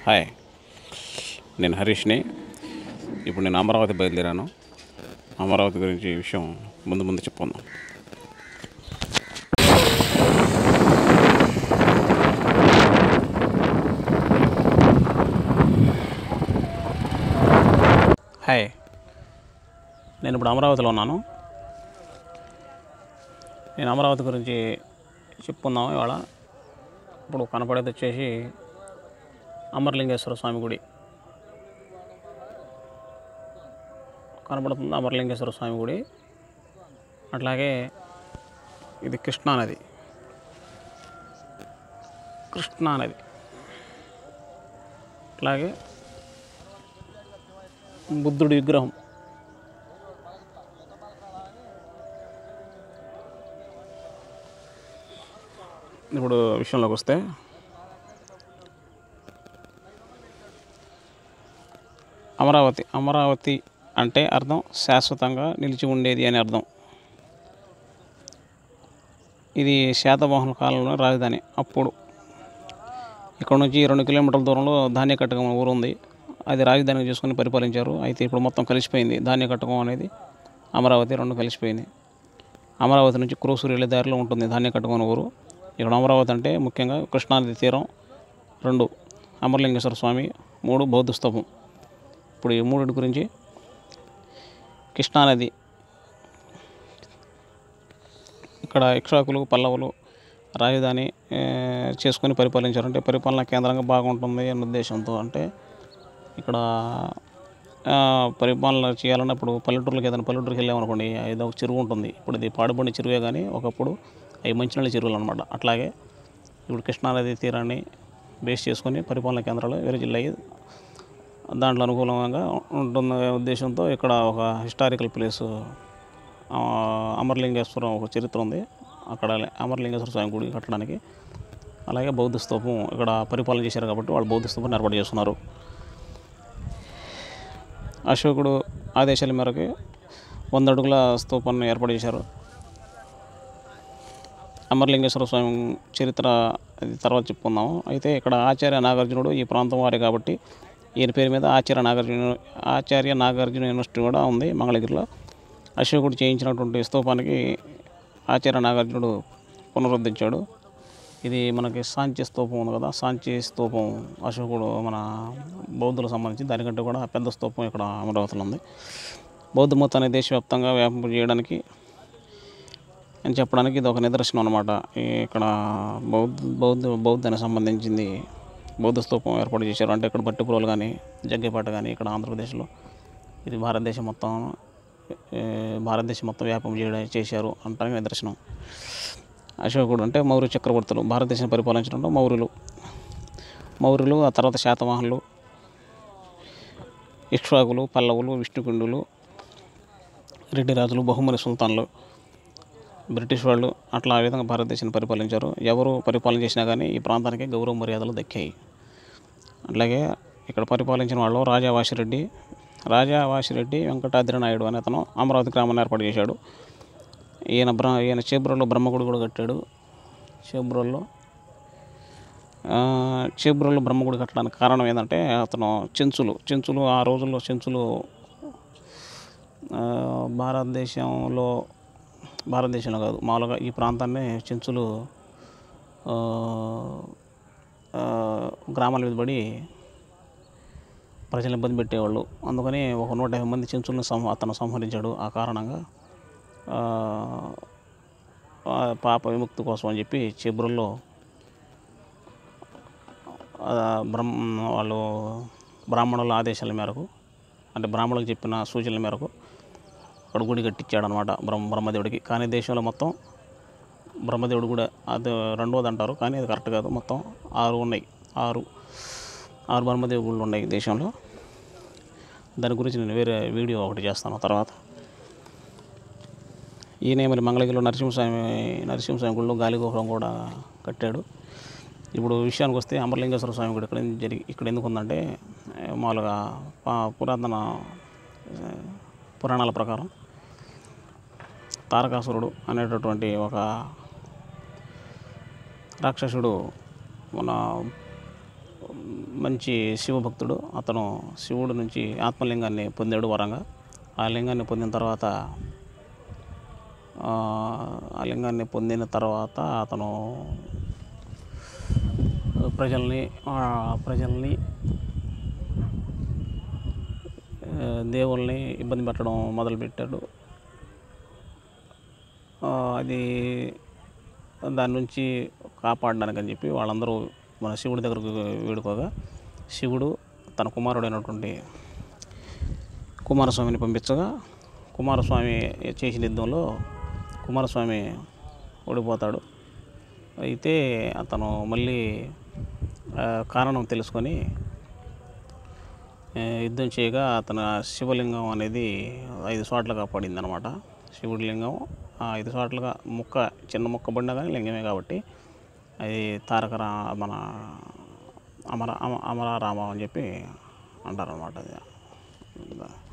hi నేను హరీష్ని ఇప్పుడు నేను అమరావతి బయలుదేరాను అమరావతి గురించి ఈ విషయం ముందు ముందు చెప్పుకుందాం హాయ్ నేను ఇప్పుడు అమరావతిలో ఉన్నాను నేను అమరావతి గురించి చెప్పుకుందాం ఇవాళ ఇప్పుడు కనపడేది వచ్చేసి అమరలింగేశ్వర స్వామి గుడి కనపడుతుంది అమరలింగేశ్వర స్వామి గుడి అట్లాగే ఇది కృష్ణా నది కృష్ణా నది అట్లాగే బుద్ధుడి విగ్రహం ఇప్పుడు విషయంలోకి వస్తే అమరావతి అమరావతి అంటే అర్థం శాశ్వతంగా నిలిచి ఉండేది అని అర్థం ఇది శాతవాహన కాలంలో రాజధాని అప్పుడు ఇక్కడ నుంచి రెండు కిలోమీటర్ల దూరంలో ధాన్యకట్టకం ఊరు ఉంది అది రాజధానిగా చేసుకుని పరిపాలించారు అయితే ఇప్పుడు మొత్తం కలిసిపోయింది ధాన్యకట్టకం అనేది అమరావతి రెండు కలిసిపోయింది అమరావతి నుంచి క్రోసూరు వెళ్ళే దారిలో ఉంటుంది ధాన్యకట్టకం ఊరు ఇక్కడ అమరావతి అంటే ముఖ్యంగా కృష్ణానది తీరం రెండు అమరలింగేశ్వర స్వామి మూడు బౌద్ధ స్తూపం ఇప్పుడు ఈ మూడింటి గురించి కృష్ణానది ఇక్కడ ఇక్షాకులు పల్లవులు రాజధాని ఏ, చేసుకొని పరిపాలించారు అంటే పరిపాలనా కేంద్రంగా బాగుంటుంది అనే ఉద్దేశంతో అంటే ఇక్కడ ఆ, పరిపాలన చేయాలన్న ఇప్పుడు పల్లెటూరులకు ఏదైనా పల్లెటూరుకి వెళ్ళామనుకోండి ఏదో ఒక చెరువు ఉంటుంది ఇప్పుడు ఇది పాడుబడిన చెరువే కానీ ఒకప్పుడు అవి మంచినీళ్ళ చెరువులు అనమాట అట్లాగే ఇప్పుడు కృష్ణానది తీరాన్ని బేస్ చేసుకొని పరిపాలనా కేంద్రాలు వేరే జిల్లా అయ్యి దాంట్లో అనుకూలంగా ఉంటున్న ఉద్దేశంతో ఇక్కడ ఒక హిస్టారికల్ ప్లేస్ అమరలింగేశ్వరం ఒక చరిత్ర ఉంది అక్కడ అమరలింగేశ్వర స్వామి గుడి కట్టడానికి అలాగే బౌద్ధ స్తూపం ఇక్కడ పరిపాలన చేశారు కాబట్టి వాళ్ళు బౌద్ధ స్తూపం ఏర్పాటు చేస్తున్నారు అశోకుడు ఆదేశాల మేరకు వంద అడుగుల స్తూపాన్ని ఏర్పాటు చేశారు అమరలింగేశ్వర స్వామి చరిత్ర అది తర్వాత చెప్పుకుందాము అయితే ఇక్కడ ఆచార్య నాగార్జునుడు ఈ ప్రాంతం వారి కాబట్టి ఈయన పేరు మీద ఆచార్య నాగార్జున ఆచార్య నాగార్జున యూనివర్సిటీ కూడా ఉంది మంగళగిరిలో అశోకుడు చేయించినటువంటి స్తూపానికి ఆచార్య నాగార్జునుడు పునరుద్ధరించాడు ఇది మనకి సాంచి స్తూపం ఉంది కదా సాంచి స్తూపం అశోకుడు మన బౌద్ధులకు సంబంధించి దానికంటే కూడా పెద్ద స్తూపం ఇక్కడ అమరావతిలో ఉంది బౌద్ధ మతాన్ని దేశవ్యాప్తంగా వ్యాపింప చేయడానికి అని చెప్పడానికి ఇది ఒక నిదర్శనం అనమాట ఇక్కడ బౌద్ధ బౌద్ధ బౌద్ధానికి సంబంధించింది బౌద్ధ స్తూపం ఏర్పాటు చేశారు అంటే ఇక్కడ బట్టిపురోలు కానీ జగ్గేపేట కానీ ఇక్కడ ఆంధ్రప్రదేశ్లో ఇది భారతదేశం మొత్తం ఏ, భారతదేశం మొత్తం వ్యాపం చేయడం చేశారు అంటానికి నిదర్శనం అశోకుడు అంటే మౌర్య చక్రవర్తులు భారతదేశాన్ని పరిపాలించడంలో మౌర్యులు మౌర్యులు ఆ తర్వాత శాతవాహనులు ఇక్ష్వాకులు పల్లవులు విష్ణుకుండులు రెడ్డి రాజులు బహుమని సుల్తాన్లు బ్రిటిష్ వాళ్ళు అట్లా ఆ విధంగా భారతదేశాన్ని పరిపాలించారు ఎవరు పరిపాలన చేసినా కానీ ఈ ప్రాంతానికి గౌరవ మర్యాదలు దక్కాయి అట్లాగే ఇక్కడ పరిపాలించిన వాళ్ళు రాజా వాసిరెడ్డి రాజా వాసిరెడ్డి వెంకటాద్రి నాయుడు అనే అతను అమరావతి గ్రామాన్ని ఏర్పాటు చేశాడు ఈయన బ్ర ఈయన చేబ్రోల్లో బ్రహ్మగుడి కూడా కట్టాడు చేబ్రోల్లో చేబ్రోల్లో బ్రహ్మగుడి కట్టడానికి కారణం ఏంటంటే అతను చెంచులు చెంచులు ఆ రోజుల్లో చెంచులు ఆ, భారతదేశంలో భారతదేశంలో కాదు మామూలుగా ఈ ప్రాంతాన్ని చెంచులు ఆ, ఆ, గ్రామాల మీద పడి ప్రజలను ఇబ్బంది పెట్టేవాళ్ళు అందుకని ఒక నూట యాభై మంది చెంచులను సంహ అతను సంహరించాడు ఆ కారణంగా ఆ, ఆ పాప విముక్తి కోసం అని చెప్పి చెబురుల్లో ఆ, బ్రహ్మ వాళ్ళు బ్రాహ్మణుల ఆదేశాల మేరకు అంటే బ్రాహ్మణులకు చెప్పిన సూచనల మేరకు అక్కడ గుడి కట్టించాడు అనమాట బ్రహ్మ బ్రహ్మదేవుడికి కానీ దేశంలో మొత్తం బ్రహ్మదేవుడు కూడా అది రెండోది అంటారు కానీ అది కరెక్ట్ కాదు మొత్తం ఆరు ఉన్నాయి ఆరు ఆరు బ్రహ్మదేవి గుళ్ళు ఉన్నాయి దేశంలో దాని గురించి నేను వేరే వీడియో ఒకటి చేస్తాను తర్వాత ఈయన మరి మంగళగిరిలో నరసింహస్వామి నరసింహస్వామి గుళ్ళు గాలిగోపురం కూడా కట్టాడు ఇప్పుడు విషయానికి వస్తే అమరలింగేశ్వర స్వామి గుడి ఇక్కడ జరిగి ఇక్కడ ఎందుకు ఉందంటే ఏ, మామూలుగా పా- పురాతన ఏ, పురాణాల ప్రకారం తారకాసురుడు అనేటటువంటి ఒక రాక్షసుడు మన మంచి శివభక్తుడు అతను శివుడు నుంచి ఆత్మలింగాన్ని పొందాడు వరంగా ఆ లింగాన్ని పొందిన తర్వాత ఆ, ఆ లింగాన్ని పొందిన తర్వాత అతను ప్రజల్ని ఆ, ప్రజల్ని ఆ, దేవుల్ని ఇబ్బంది పెట్టడం మొదలుపెట్టాడు ఆ, అది దాని నుంచి కాపాడడానికి అని చెప్పి వాళ్ళందరూ మన శివుడి దగ్గరకు వేడుకోగా శివుడు తన కుమారుడైనటువంటి కుమారస్వామిని పంపించగా కుమారస్వామి చేసిన యుద్ధంలో కుమారస్వామి ఓడిపోతాడు అయితే అతను మళ్ళీ ఆ, కారణం తెలుసుకొని ఆ, యుద్ధం చేయగా అతను ఆ శివలింగం అనేది ఐదు చోట్లుగా పడింది అనమాట శివుడి లింగం ఆ ఐదు చోట్లుగా ముక్క చిన్న ముక్క పడినా కానీ లింగమే కాబట్టి అది తారక రా మన అమర అమ అమరారామం అని చెప్పి అంటారనమాట అది